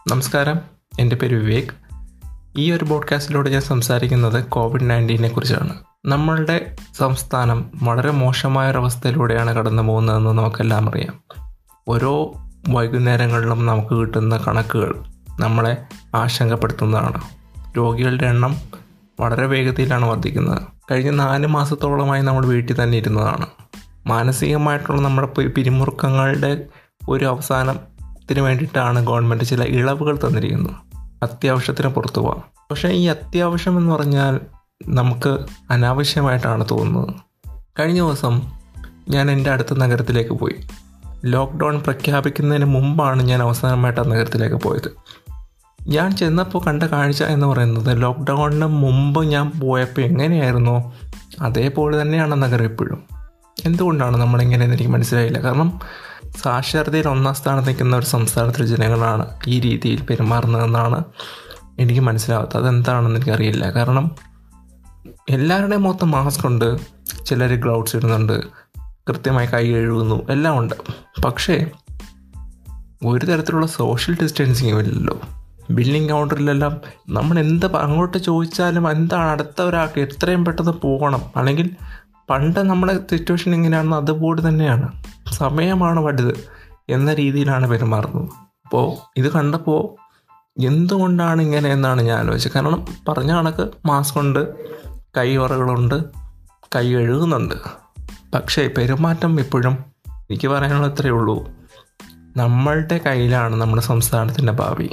നമസ്കാരം എൻ്റെ പേര് വിവേക് ഈ ഒരു പോഡ്കാസ്റ്റിലൂടെ ഞാൻ സംസാരിക്കുന്നത് കോവിഡ് നയൻറ്റീനെ കുറിച്ചാണ് നമ്മളുടെ സംസ്ഥാനം വളരെ മോശമായ ഒരവസ്ഥയിലൂടെയാണ് കടന്നു പോകുന്നതെന്ന് നമുക്കെല്ലാം അറിയാം ഓരോ വൈകുന്നേരങ്ങളിലും നമുക്ക് കിട്ടുന്ന കണക്കുകൾ നമ്മളെ ആശങ്കപ്പെടുത്തുന്നതാണ് രോഗികളുടെ എണ്ണം വളരെ വേഗതയിലാണ് വർദ്ധിക്കുന്നത് കഴിഞ്ഞ നാല് മാസത്തോളമായി നമ്മൾ വീട്ടിൽ തന്നെ ഇരുന്നതാണ് മാനസികമായിട്ടുള്ള നമ്മുടെ പി- പിരിമുറുക്കങ്ങളുടെ ഒരു അവസാനത്തിന് വേണ്ടിയിട്ടാണ് ഗവൺമെൻറ് ചില ഇളവുകൾ തന്നിരിക്കുന്നത് അത്യാവശ്യത്തിന് പുറത്തു പോകാം പക്ഷേ ഈ അത്യാവശ്യം എന്ന് പറഞ്ഞാൽ നമുക്ക് അനാവശ്യമായിട്ടാണ് തോന്നുന്നത് കഴിഞ്ഞ ദിവസം ഞാൻ എൻ്റെ അടുത്ത നഗരത്തിലേക്ക് പോയി ലോക്ക്ഡൗൺ പ്രഖ്യാപിക്കുന്നതിന് മുമ്പാണ് ഞാൻ അവസാനമായിട്ട് ആ നഗരത്തിലേക്ക് പോയത് ഞാൻ ചെന്നപ്പോൾ കണ്ട കാഴ്ച എന്ന് പറയുന്നത് ലോക്ക്ഡൗണിന് മുമ്പ് ഞാൻ പോയപ്പോൾ എങ്ങനെയായിരുന്നോ അതേപോലെ തന്നെയാണ് നഗരം ഇപ്പോഴും എന്തുകൊണ്ടാണ് നമ്മളിങ്ങനെയെന്ന് എനിക്ക് മനസ്സിലായില്ല കാരണം സാക്ഷരതയിൽ ഒന്നാം സ്ഥാനത്ത് നിൽക്കുന്ന ഒരു സംസ്ഥാനത്തിലെ ജനങ്ങളാണ് ഈ രീതിയിൽ പെരുമാറുന്നതെന്നാണ് എനിക്ക് മനസ്സിലാവാത്തത് അതെന്താണെന്ന് എനിക്കറിയില്ല കാരണം എല്ലാവരുടെയും മൊത്തം മാസ്ക് ഉണ്ട് ചിലർ ഗ്ലൗഡ്സ് ഇടുന്നുണ്ട് കൃത്യമായി കൈ കഴുകുന്നു എല്ലാം ഉണ്ട് പക്ഷേ ഒരു തരത്തിലുള്ള സോഷ്യൽ ഡിസ്റ്റൻസിങ്ങും ഇല്ലല്ലോ ബില്ലിംഗ് കൗണ്ടറിലെല്ലാം നമ്മൾ എന്ത് പ- അങ്ങോട്ട് ചോദിച്ചാലും എന്താണ് അടുത്ത ഒരാൾക്ക് എത്രയും പെട്ടെന്ന് പോകണം അല്ലെങ്കിൽ പണ്ട് നമ്മുടെ സിറ്റുവേഷൻ എങ്ങനെയാണെന്ന് അതുപോലെ തന്നെയാണ് സമയമാണ് വലുത് എന്ന രീതിയിലാണ് പെരുമാറുന്നത് അപ്പോൾ ഇത് കണ്ടപ്പോൾ എന്തുകൊണ്ടാണ് ഇങ്ങനെ എന്നാണ് ഞാൻ ആലോചിച്ചത് കാരണം പറഞ്ഞ കണക്ക് മാസ്ക് ഉണ്ട് കൈവറകളുണ്ട് കൈ കഴുകുന്നുണ്ട് പക്ഷേ പെരുമാറ്റം ഇപ്പോഴും എനിക്ക് പറയാനുള്ള ഇത്രയേ ഉള്ളൂ നമ്മളുടെ കയ്യിലാണ് നമ്മുടെ സംസ്ഥാനത്തിൻ്റെ ഭാവി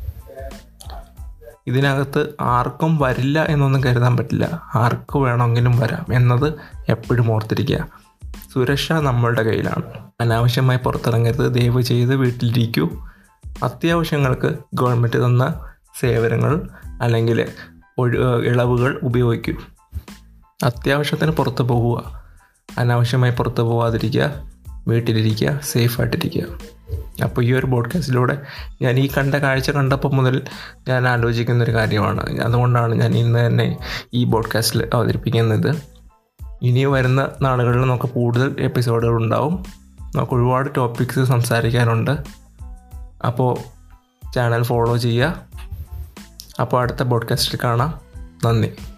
ഇതിനകത്ത് ആർക്കും വരില്ല എന്നൊന്നും കരുതാൻ പറ്റില്ല ആർക്ക് വേണമെങ്കിലും വരാം എന്നത് എപ്പോഴും ഓർത്തിരിക്കുക സുരക്ഷ നമ്മളുടെ കയ്യിലാണ് അനാവശ്യമായി പുറത്തിറങ്ങരുത് ദയവ് ചെയ്ത് വീട്ടിലിരിക്കൂ അത്യാവശ്യങ്ങൾക്ക് ഗവൺമെൻറ് തന്ന സേവനങ്ങൾ അല്ലെങ്കിൽ ഒഴി- ഇളവുകൾ ഉപയോഗിക്കൂ അത്യാവശ്യത്തിന് പുറത്ത് പോകുക അനാവശ്യമായി പുറത്ത് പോകാതിരിക്കുക വീട്ടിലിരിക്കുക സേഫായിട്ടിരിക്കുക അപ്പോൾ ഈ ഒരു പോഡ്കാസ്റ്റിലൂടെ ഞാൻ ഈ കണ്ട കാഴ്ച കണ്ടപ്പോൾ മുതൽ ഞാൻ ആലോചിക്കുന്ന ഒരു കാര്യമാണ് അതുകൊണ്ടാണ് ഞാൻ ഇന്ന് തന്നെ ഈ പോഡ്കാസ്റ്റിൽ അവതരിപ്പിക്കുന്നത് ഇനി വരുന്ന നാളുകളിൽ നമുക്ക് കൂടുതൽ എപ്പിസോഡുകൾ ഉണ്ടാവും നമുക്ക് ഒരുപാട് ടോപ്പിക്സ് സംസാരിക്കാനുണ്ട് അപ്പോൾ ചാനൽ ഫോളോ ചെയ്യുക അപ്പോൾ അടുത്ത പോഡ്കാസ്റ്റിൽ കാണാം നന്ദി